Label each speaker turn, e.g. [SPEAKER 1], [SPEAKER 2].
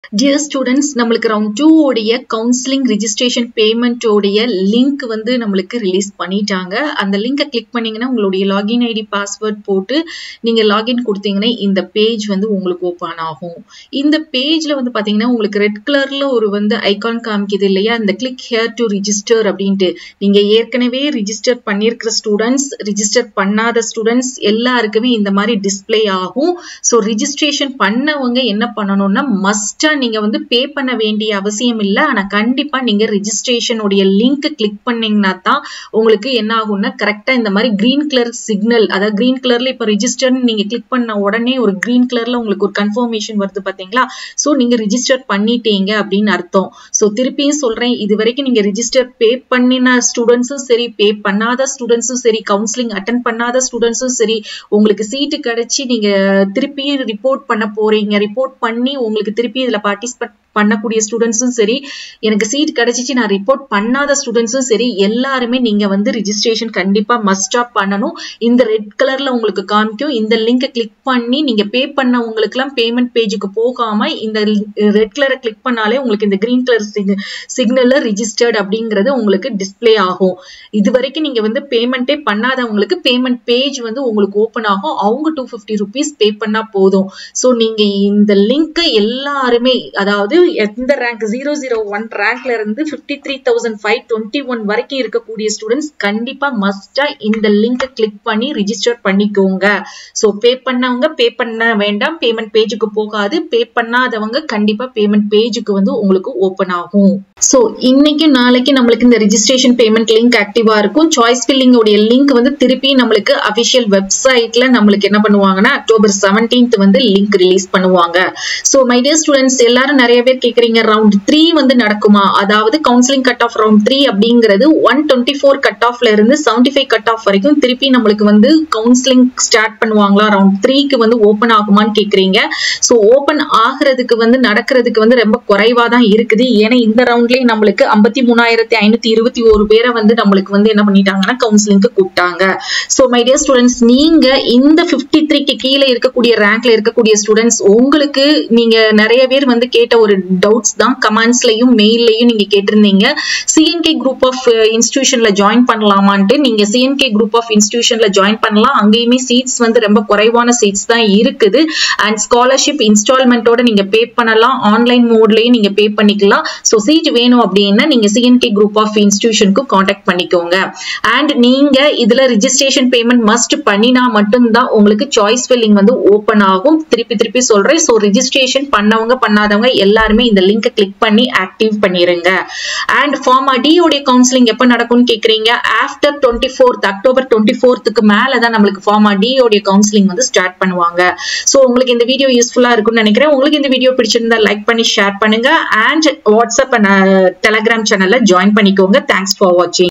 [SPEAKER 1] dear students நம்மளுக்கு round two உடைய counselling registration payment உடைய லிங்க் வந்து நம்மளுக்கு ரிலீஸ் பண்ணிட்டாங்க அந்த லிங்கை கிளிக் பண்ணீங்கன்னா உங்களுடைய லாகின் ஐடி பாஸ்வேர்ட் போட்டு நீங்க லாகின் கொடுத்தீங்கன்னா இந்த பேஜ் வந்து உங்களுக்கு ஓப்பன் ஆகும் இந்த பேஜ்ல வந்து பாத்தீங்கன்னா உங்களுக்கு ரெட் கலர்ல ஒரு வந்து ஐகான் காமிக்குது இல்லையா இந்த கிளிக் ஹேர் டு ரிஜிஸ்டர் அப்படின்ட்டு நீங்க ஏற்கனவே ரிஜிஸ்டர் பண்ணியிருக்கிற ஸ்டூடெண்ட்ஸ் ரிஜிஸ்டர் பண்ணாத ஸ்டூடெண்ட்ஸ் எல்லாருக்குமே இந்த மாதிரி டிஸ்பிளே ஆகும் ஸோ ரிஜிஸ்ட்ரேஷன் பண்ணவங்க என்ன பண்ணணும்னா மஸ்டா நீங்க வந்து பே பண்ண வேண்டிய அவசியம் இல்லை ஆனா கண்டிப்பா நீங்க ரிஜிஸ்ட்ரேஷன் உடைய லிங்க் கிளிக் பண்ணீங்கன்னா தான் உங்களுக்கு என்ன ஆகும்னா கரெக்டா இந்த மாதிரி கிரீன் கலர் சிக்னல் அதாவது கிரீன் கலர்ல இப்ப ரிஜிஸ்டர் நீங்க கிளிக் பண்ண உடனே ஒரு கிரீன் கலர்ல உங்களுக்கு ஒரு கன்ஃபர்மேஷன் வருது பாத்தீங்களா சோ நீங்க ரிஜிஸ்டர் பண்ணிட்டீங்க அப்படின்னு அர்த்தம் சோ திருப்பியும் சொல்றேன் இது வரைக்கும் நீங்க ரிஜிஸ்டர் பே பண்ணின ஸ்டூடெண்ட்ஸும் சரி பே பண்ணாத ஸ்டூடெண்ட்ஸும் சரி கவுன்சிலிங் அட்டன் பண்ணாத ஸ்டூடெண்ட்ஸும் சரி உங்களுக்கு சீட்டு கிடைச்சி நீங்க திருப்பி ரிப்போர்ட் பண்ண போறீங்க ரிப்போர்ட் பண்ணி உங்களுக்கு திருப்பி இதுல பார்ட்டிசிபேட் பண்ணக்கூடிய ஸ்டூடெண்ட்ஸும் சரி எனக்கு சீட் கிடைச்சிச்சு நான் ரிப்போர்ட் பண்ணாத ஸ்டூடெண்ட்ஸும் சரி எல்லாருமே நீங்க வந்து ரிஜிஸ்ட்ரேஷன் கண்டிப்பா மஸ்டா பண்ணணும் இந்த ரெட் கலர்ல உங்களுக்கு காமிக்கும் இந்த லிங்கை கிளிக் பண்ணி நீங்க பே பண்ணவங்களுக்கு எல்லாம் பேமெண்ட் பேஜுக்கு போகாம இந்த ரெட் கலரை கிளிக் பண்ணாலே உங்களுக்கு இந்த கிரீன் கலர் சிக்னல்ல ரிஜிஸ்டர்ட் அப்படிங்கிறது உங்களுக்கு டிஸ்பிளே ஆகும் இது வரைக்கும் நீங்க வந்து பேமெண்ட்டே பண்ணாதவங்களுக்கு பேமெண்ட் பேஜ் வந்து உங்களுக்கு ஓப்பன் ஆகும் அவங்க டூ ஃபிஃப்டி ருபீஸ் பே பண்ணா போதும் ஸோ நீங்க இந்த லிங்க் எல்லாருமே அதாவது எந்த ரேங்க் ஜீரோ ஜீரோ ஒன் ரேங்க்ல இருந்து fifty three thousand five twenty one வரைக்கும் இருக்கக்கூடிய ஸ்டூடெண்ட்ஸ் கண்டிப்பா மஸ்டா இந்த லிங்கை கிளிக் பண்ணி ரிஜிஸ்டர் பண்ணிக்கோங்க ஸோ பே பண்ணவங்க பே பண்ண வேண்டாம் பேமெண்ட் பேஜுக்கு போகாது பே பண்ணாதவங்க கண்டிப்பா பேமெண்ட் பேஜுக்கு வந்து உங்களுக்கு ஓப்பன் ஆகும் ஸோ இன்னைக்கு நாளைக்கு நம்மளுக்கு இந்த ரிஜிஸ்ட்ரேஷன் பேமெண்ட் லிங்க் ஆக்டிவா இருக்கும் சாய்ஸ் ஃபில்லிங் உடைய லிங்க் வந்து திருப்பி நம்மளுக்கு அபிஷியல் வெப்சைட்ல நம்மளுக்கு என்ன பண்ணுவாங்கன்னா அக்டோபர் செவன்டீன்த் வந்து லிங்க் ரிலீஸ் பண்ணுவாங்க ஸோ மை டியர் ஸ்டூடெண்ட்ஸ் எல்லாரும் நிறைய பேர் கேக்குறீங்க ரவுண்ட் த்ரீ வந்து நடக்குமா அதாவது counselling cut off round three அப்படிங்கிறது ஒன் டுவெண்ட்டி ஃபோர் கட் ஆஃப்ல இருந்து செவன்டி ஃபைவ் கட் ஆஃப் வரைக்கும் திருப்பி நம்மளுக்கு வந்து கவுன்சிலிங் ஸ்டார்ட் பண்ணுவாங்களா ரவுண்ட் த்ரீக்கு வந்து ஓப்பன் ஆகுமான்னு கேக்குறீங்க ஸோ ஓப்பன் ஆகுறதுக்கு வந்து நடக்கிறதுக்கு வந்து ரொம்ப குறைவா தான் இருக்குது ஏன்னா இந்த ரவுண்ட்லயே நம்மளுக்கு ஐம்பத்தி மூணாயிரத்தி ஐநூத்தி இருபத்தி ஒரு பேரை வந்து நம்மளுக்கு வந்து என்ன பண்ணிட்டாங்கன்னா கவுன்சிலிங்க்கு கூப்பிட்டாங்க ஸோ மை டியர் ஸ்டூடெண்ட்ஸ் நீங்க இந்த பிப்டி த்ரீக்கு கீழே இருக்கக்கூடிய ரேங்க்ல இருக்கக்கூடிய ஸ்டூடெண்ட்ஸ் உங்களுக்கு நீங்க நிறைய பேர் வந்து கேட்ட ஒரு டவுட்ஸ் தான் கமெண்ட்ஸ்லயும் மெயிலையும் நீங்க கேட்டிருந்தீங்க சிஎன்கே குரூப் ஆஃப் இன்ஸ்டிடியூஷன்ல ஜாயின் பண்ணலாமான்ட்டு நீங்க சிஎன்கே குரூப் ஆஃப் இன்ஸ்டிடியூஷன்ல ஜாயின் பண்ணலாம் அங்கேயுமே சீட்ஸ் வந்து ரொம்ப குறைவான சீட்ஸ் தான் இருக்குது அண்ட் ஸ்காலர்ஷிப் இன்ஸ்டால்மெண்ட்டோட நீங்க பே பண்ணலாம் ஆன்லைன் மோட்லயும் நீங்க பே பண்ணிக்கலாம் ஸோ சீட் வேணும் அப்படின்னா நீங்க சிஎன்கே குரூப் ஆஃப் இன்ஸ்டிடியூஷனுக்கு காண்டாக்ட் பண்ணிக்கோங்க அண்ட் நீங்க இதுல ரிஜிஸ்ட்ரேஷன் பேமெண்ட் மஸ்ட் பண்ணினா மட்டும்தான் உங்களுக்கு சாய்ஸ் ஃபில்லிங் வந்து ஓப்பன் ஆகும் திருப்பி திருப்பி சொல்றேன் ஸோ ரிஜிஸ்ட்ரேஷன் பண்ணவங்க பண்ணாதவங்க எல்லாருமே இந்த லிங்கை கிளிக் பண்ணி ஆக்டிவ் பண்ணிருங்க அண்ட் ஃபார்மா டி உடைய கவுன்சிலிங் எப்போ நடக்கும்னு கேக்குறீங்க after twenty fourth October twenty ஃபோர்த்துக்கு மேல தான் நம்மளுக்கு ஃபார்மா டி உடைய கவுன்சிலிங் வந்து ஸ்டார்ட் பண்ணுவாங்க ஸோ உங்களுக்கு இந்த வீடியோ யூஸ்ஃபுல்லா இருக்கும்னு நினைக்கிறேன் உங்களுக்கு இந்த வீடியோ பிடிச்சிருந்தா லைக் பண்ணி ஷேர் பண்ணுங்க அண்ட் வாட்ஸ்அப் அண்ட் டெலகிராம் சேனல்ல ஜாயின் பண்ணிக்கோங்க தேங்க்ஸ் ஃபார் வாட்சிங்